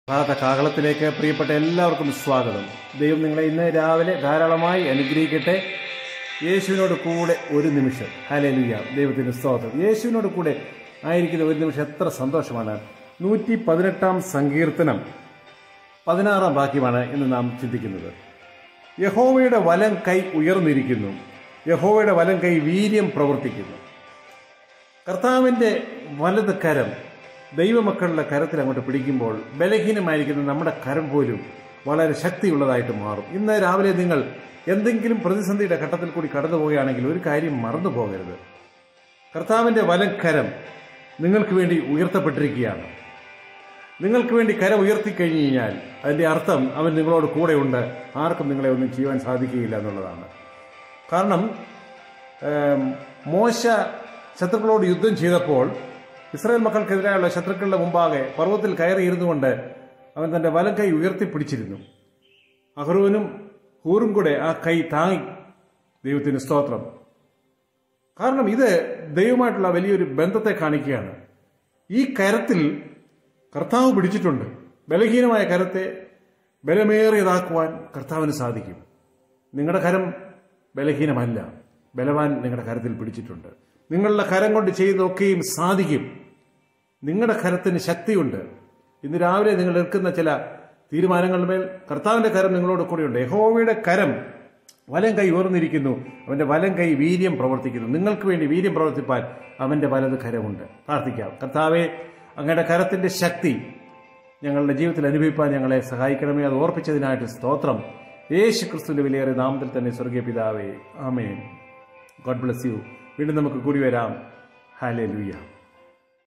ഭാരത കാകളത്തിലേക്ക് പ്രിയപ്പെട്ട എല്ലാവർക്കും സ്വാഗതം ദൈവം നിങ്ങളെ ഇന്ന് രാവിലെ ധാരാളമായി അനുഗ്രഹിക്കട്ടെ യേശുവിനോട് കൂടെ ഒരു നിമിഷം ഹലേലുയ്യ ദൈവത്തിന് സ്തോത്രം യേശുവിനോട് കൂടെ ആയിരിക്കുന്ന ഒരു നിമിഷം എത്ര സന്തോഷമാണ് നൂറ്റി പതിനെട്ടാം സങ്കീർത്തനം പതിനാറാം വാക്യമാണ് ഇന്ന് നാം ചിന്തിക്കുന്നത് യഹോവയുടെ വലം കൈ ഉയർന്നിരിക്കുന്നു യഹോവയുടെ വലം കൈ വീര്യം പ്രവർത്തിക്കുന്നു കർത്താവിൻ്റെ വലത് കരം ദൈവമക്കളുടെ കരത്തിൽ അങ്ങോട്ട് പിടിക്കുമ്പോൾ ബലഹീനമായിരിക്കുന്ന നമ്മുടെ കരം പോലും വളരെ ശക്തിയുള്ളതായിട്ട് മാറും ഇന്ന് രാവിലെ നിങ്ങൾ എന്തെങ്കിലും പ്രതിസന്ധിയുടെ ഘട്ടത്തിൽ കൂടി കടന്നു പോവുകയാണെങ്കിൽ ഒരു കാര്യം മറന്നു പോകരുത് കർത്താവിൻ്റെ വലം കരം നിങ്ങൾക്ക് വേണ്ടി ഉയർത്തപ്പെട്ടിരിക്കുകയാണ് നിങ്ങൾക്ക് വേണ്ടി കരം ഉയർത്തിക്കഴിഞ്ഞു കഴിഞ്ഞാൽ അതിൻ്റെ അർത്ഥം അവൻ നിങ്ങളോട് കൂടെയുണ്ട് ആർക്കും നിങ്ങളെ ഒന്നും ചെയ്യുവാൻ സാധിക്കുകയില്ല എന്നുള്ളതാണ് കാരണം ഏം, മോശ ശത്രുക്കളോട് യുദ്ധം ചെയ്തപ്പോൾ ഇസ്രായേൽ മക്കൾക്കെതിരായുള്ള ശത്രുക്കളുടെ മുമ്പാകെ പർവ്വത്തിൽ കയറിയിരുന്നു കൊണ്ട് അവൻ തന്റെ വലം കൈ ഉയർത്തിപ്പിടിച്ചിരുന്നു അഹ്റോനും ഹൂറും കൂടെ ആ കൈ താങ്ങി ദൈവത്തിന് സ്തോത്രം കാരണം ഇത് ദൈവമായിട്ടുള്ള വലിയൊരു ബന്ധത്തെ കാണിക്കുകയാണ് ഈ കരത്തിൽ കർത്താവ് പിടിച്ചിട്ടുണ്ട് ബലഹീനമായ കരത്തെ ബലമേറിയതാക്കുവാൻ കർത്താവിന് സാധിക്കും നിങ്ങളുടെ കരം ബലഹീനമല്ല ബലവാൻ നിങ്ങളുടെ കരത്തിൽ പിടിച്ചിട്ടുണ്ട് നിങ്ങളുടെ കരം കൊണ്ട് ചെയ്തൊക്കെയും സാധിക്കും നിങ്ങളുടെ കരത്തിന് ശക്തിയുണ്ട് ഇന്ന് രാവിലെ നിങ്ങൾ എടുക്കുന്ന ചില തീരുമാനങ്ങളുടെ മേൽ കർത്താവിന്റെ കരം നിങ്ങളോട് കൂടെയുണ്ട് യഹോവയുടെ കരം വലം കൈ ഉയർന്നിരിക്കുന്നു അവന്റെ വലം കൈ വീര്യം പ്രവർത്തിക്കുന്നു നിങ്ങൾക്ക് വേണ്ടി വീര്യം പ്രവർത്തിപ്പാൻ അവന്റെ വലത് കരമുണ്ട് പ്രാർത്ഥിക്കാം കർത്താവെ അങ്ങയുടെ കരത്തിന്റെ ശക്തി ഞങ്ങളുടെ ജീവിതത്തിൽ അനുഭവിപ്പാൻ ഞങ്ങളെ സഹായിക്കണമേ അത് ഓർപ്പിച്ചതിനായിട്ട് സ്തോത്രം യേശു ക്രിസ്തുവിന്റെ വിലയേറിയ നാമത്തിൽ തന്നെ സ്വർഗീയ പിതാവേ ആമേൻ ഗോഡ് ബ്ലസ് യു വീണ്ടും നമുക്ക് കൂടി വരാം ഹാലേ ലൂയ്യ